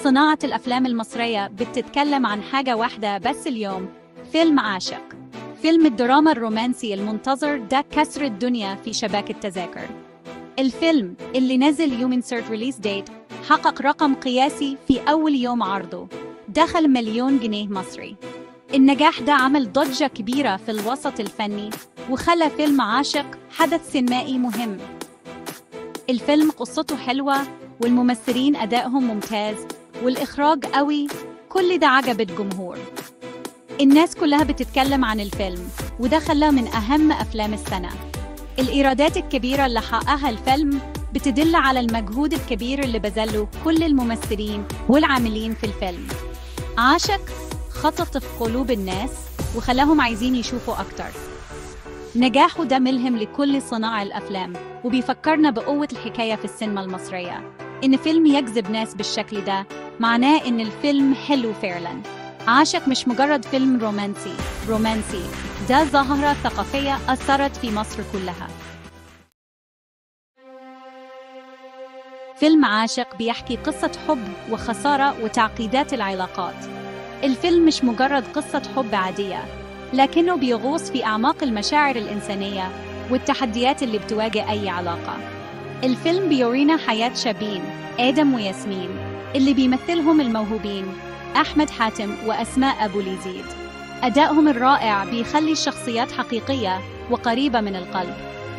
صناعة الأفلام المصرية بتتكلم عن حاجة واحدة بس اليوم فيلم عاشق فيلم الدراما الرومانسي المنتظر ده كسر الدنيا في شباك التذاكر الفيلم اللي نزل يوم insert release date حقق رقم قياسي في أول يوم عرضه دخل مليون جنيه مصري النجاح ده عمل ضجة كبيرة في الوسط الفني وخلى فيلم عاشق حدث سينمائي مهم الفيلم قصته حلوة والممثلين أدائهم ممتاز والإخراج قوي كل ده عجب الجمهور الناس كلها بتتكلم عن الفيلم وده خلاه من أهم أفلام السنة الإيرادات الكبيرة اللي حققها الفيلم بتدل على المجهود الكبير اللي بذله كل الممثلين والعاملين في الفيلم عاشق خطط في قلوب الناس وخلاهم عايزين يشوفوا أكتر نجاحه ده ملهم لكل صناع الأفلام وبيفكرنا بقوة الحكاية في السينما المصرية إن فيلم يجذب ناس بالشكل ده معناه إن الفيلم حلو فعلا عاشق مش مجرد فيلم رومانسي رومانسي ده ظاهرة ثقافية أثرت في مصر كلها فيلم عاشق بيحكي قصة حب وخسارة وتعقيدات العلاقات الفيلم مش مجرد قصة حب عادية لكنه بيغوص في أعماق المشاعر الإنسانية والتحديات اللي بتواجه أي علاقة الفيلم بيورينا حياة شابين آدم وياسمين اللي بيمثلهم الموهوبين أحمد حاتم وأسماء أبو ليزيد أدائهم الرائع بيخلي الشخصيات حقيقية وقريبة من القلب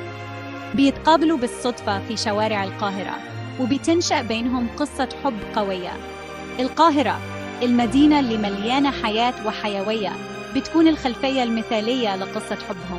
بيتقابلوا بالصدفة في شوارع القاهرة وبتنشأ بينهم قصة حب قوية القاهرة المدينة اللي مليانة حياة وحيوية بتكون الخلفية المثالية لقصة حبهم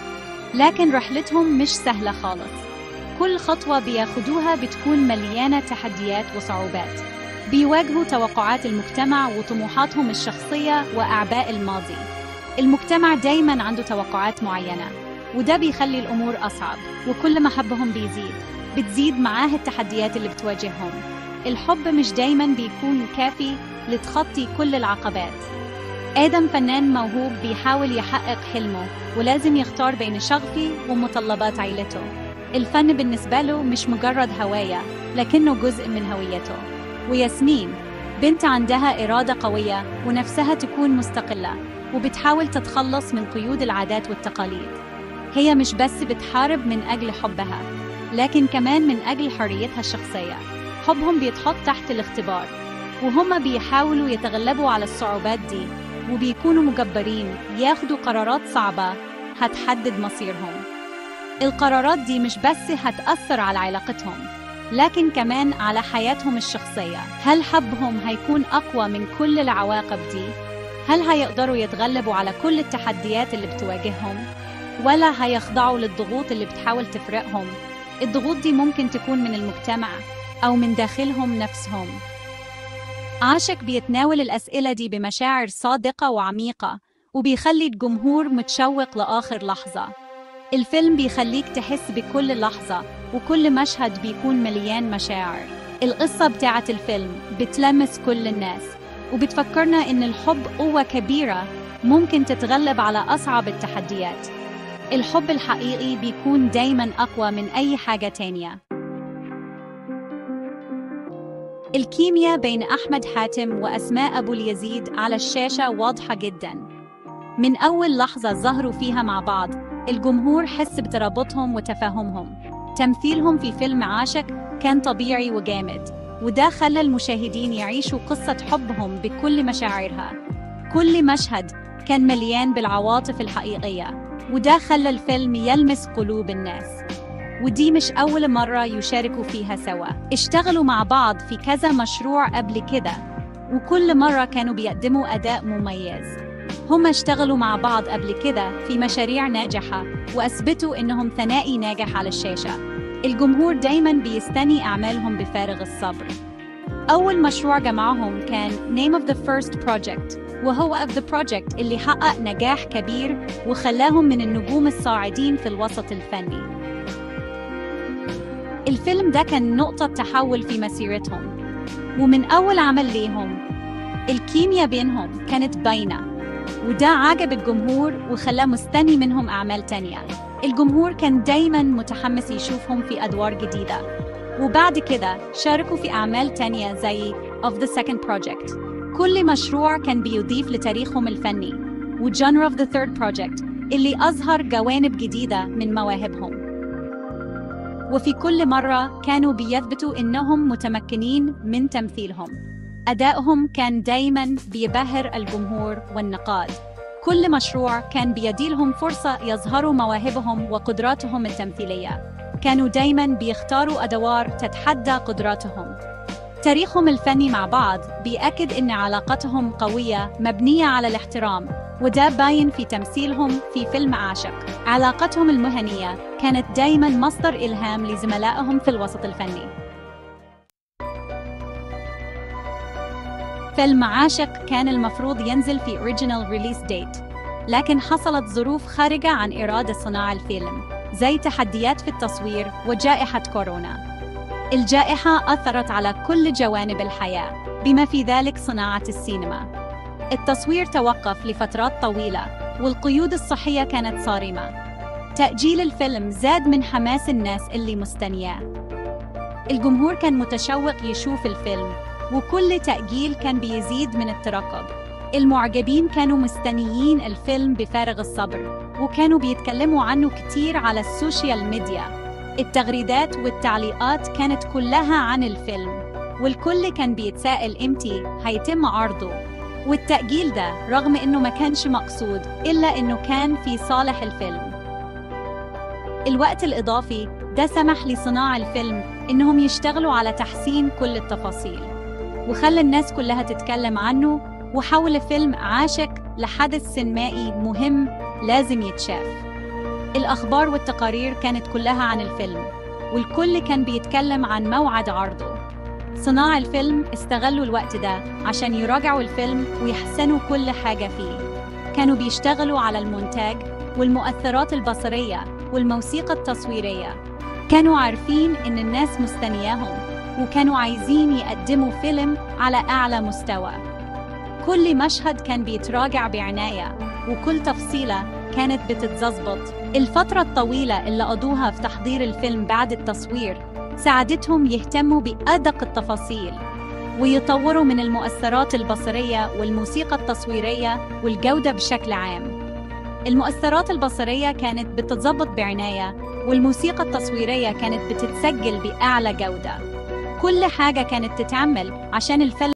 لكن رحلتهم مش سهلة خالص كل خطوة بياخدوها بتكون مليانة تحديات وصعوبات بيواجهوا توقعات المجتمع وطموحاتهم الشخصية وأعباء الماضي المجتمع دايما عنده توقعات معينة وده بيخلي الأمور أصعب وكل ما حبهم بيزيد بتزيد معاه التحديات اللي بتواجههم الحب مش دايما بيكون كافي لتخطي كل العقبات آدم فنان موهوب بيحاول يحقق حلمه ولازم يختار بين شغفه ومتطلبات عيلته الفن بالنسبة له مش مجرد هواية لكنه جزء من هويته وياسمين بنت عندها إرادة قوية ونفسها تكون مستقلة وبتحاول تتخلص من قيود العادات والتقاليد هي مش بس بتحارب من أجل حبها لكن كمان من أجل حريتها الشخصية حبهم بيتحط تحت الاختبار وهم بيحاولوا يتغلبوا على الصعوبات دي وبيكونوا مجبرين ياخدوا قرارات صعبة هتحدد مصيرهم القرارات دي مش بس هتأثر على علاقتهم لكن كمان على حياتهم الشخصية هل حبهم هيكون أقوى من كل العواقب دي؟ هل هيقدروا يتغلبوا على كل التحديات اللي بتواجههم؟ ولا هيخضعوا للضغوط اللي بتحاول تفرقهم؟ الضغوط دي ممكن تكون من المجتمع أو من داخلهم نفسهم عاشق بيتناول الأسئلة دي بمشاعر صادقة وعميقة وبيخلي الجمهور متشوق لآخر لحظة الفيلم بيخليك تحس بكل لحظة وكل مشهد بيكون مليان مشاعر القصة بتاعة الفيلم بتلمس كل الناس وبتفكرنا إن الحب قوة كبيرة ممكن تتغلب على أصعب التحديات الحب الحقيقي بيكون دايما أقوى من أي حاجة تانية الكيمياء بين أحمد حاتم وأسماء أبو اليزيد على الشاشة واضحة جدا من أول لحظة ظهروا فيها مع بعض الجمهور حس بترابطهم وتفاهمهم تمثيلهم في فيلم عاشق كان طبيعي وجامد وده خلى المشاهدين يعيشوا قصة حبهم بكل مشاعرها كل مشهد كان مليان بالعواطف الحقيقية وده خلى الفيلم يلمس قلوب الناس ودي مش أول مرة يشاركوا فيها سوا اشتغلوا مع بعض في كذا مشروع قبل كده وكل مرة كانوا بيقدموا أداء مميز هم اشتغلوا مع بعض قبل كده في مشاريع ناجحة وأثبتوا إنهم ثنائي ناجح على الشاشة الجمهور دايما بيستني أعمالهم بفارغ الصبر أول مشروع جمعهم كان Name of the First Project وهو of the Project اللي حقق نجاح كبير وخلاهم من النجوم الصاعدين في الوسط الفني الفيلم ده كان نقطة تحول في مسيرتهم ومن أول عمل ليهم الكيمياء بينهم كانت باينة وده عجب الجمهور وخلاه مستني منهم أعمال تانية الجمهور كان دايما متحمس يشوفهم في أدوار جديدة وبعد كده شاركوا في أعمال تانية زي of the second project كل مشروع كان بيضيف لتاريخهم الفني وجانر of the third project اللي أظهر جوانب جديدة من مواهبهم وفي كل مرة كانوا بيثبتوا إنهم متمكنين من تمثيلهم أدائهم كان دايماً بيبهر الجمهور والنقاد كل مشروع كان بيديلهم فرصة يظهروا مواهبهم وقدراتهم التمثيلية كانوا دايماً بيختاروا أدوار تتحدى قدراتهم تاريخهم الفني مع بعض بيأكد إن علاقتهم قوية مبنية على الاحترام وده باين في تمثيلهم في فيلم عاشق علاقتهم المهنية كانت دايما مصدر إلهام لزملائهم في الوسط الفني فيلم عاشق كان المفروض ينزل في Original Release Date لكن حصلت ظروف خارجة عن إرادة صناع الفيلم زي تحديات في التصوير وجائحة كورونا الجائحة أثرت على كل جوانب الحياة بما في ذلك صناعة السينما التصوير توقف لفترات طويلة والقيود الصحية كانت صارمة تأجيل الفيلم زاد من حماس الناس اللي مستنياه الجمهور كان متشوق يشوف الفيلم وكل تأجيل كان بيزيد من الترقب المعجبين كانوا مستنيين الفيلم بفارغ الصبر وكانوا بيتكلموا عنه كتير على السوشيال ميديا التغريدات والتعليقات كانت كلها عن الفيلم والكل كان بيتساءل امتى هيتم عرضه والتأجيل ده رغم إنه ما كانش مقصود إلا إنه كان في صالح الفيلم الوقت الإضافي ده سمح لصناع الفيلم إنهم يشتغلوا على تحسين كل التفاصيل وخلى الناس كلها تتكلم عنه وحول فيلم عاشق لحدث سينمائي مهم لازم يتشاف الأخبار والتقارير كانت كلها عن الفيلم والكل كان بيتكلم عن موعد عرضه صناع الفيلم استغلوا الوقت ده عشان يراجعوا الفيلم ويحسنوا كل حاجة فيه كانوا بيشتغلوا على المونتاج والمؤثرات البصرية والموسيقى التصويرية كانوا عارفين إن الناس مستنياهم وكانوا عايزين يقدموا فيلم على أعلى مستوى كل مشهد كان بيتراجع بعناية وكل تفصيلة كانت بتتظبط الفترة الطويلة اللي قضوها في تحضير الفيلم بعد التصوير ساعدتهم يهتموا بأدق التفاصيل ويطوروا من المؤثرات البصرية والموسيقى التصويرية والجودة بشكل عام المؤثرات البصرية كانت بتتظبط بعناية والموسيقى التصويرية كانت بتتسجل بأعلى جودة كل حاجة كانت تتعمل عشان الفيلم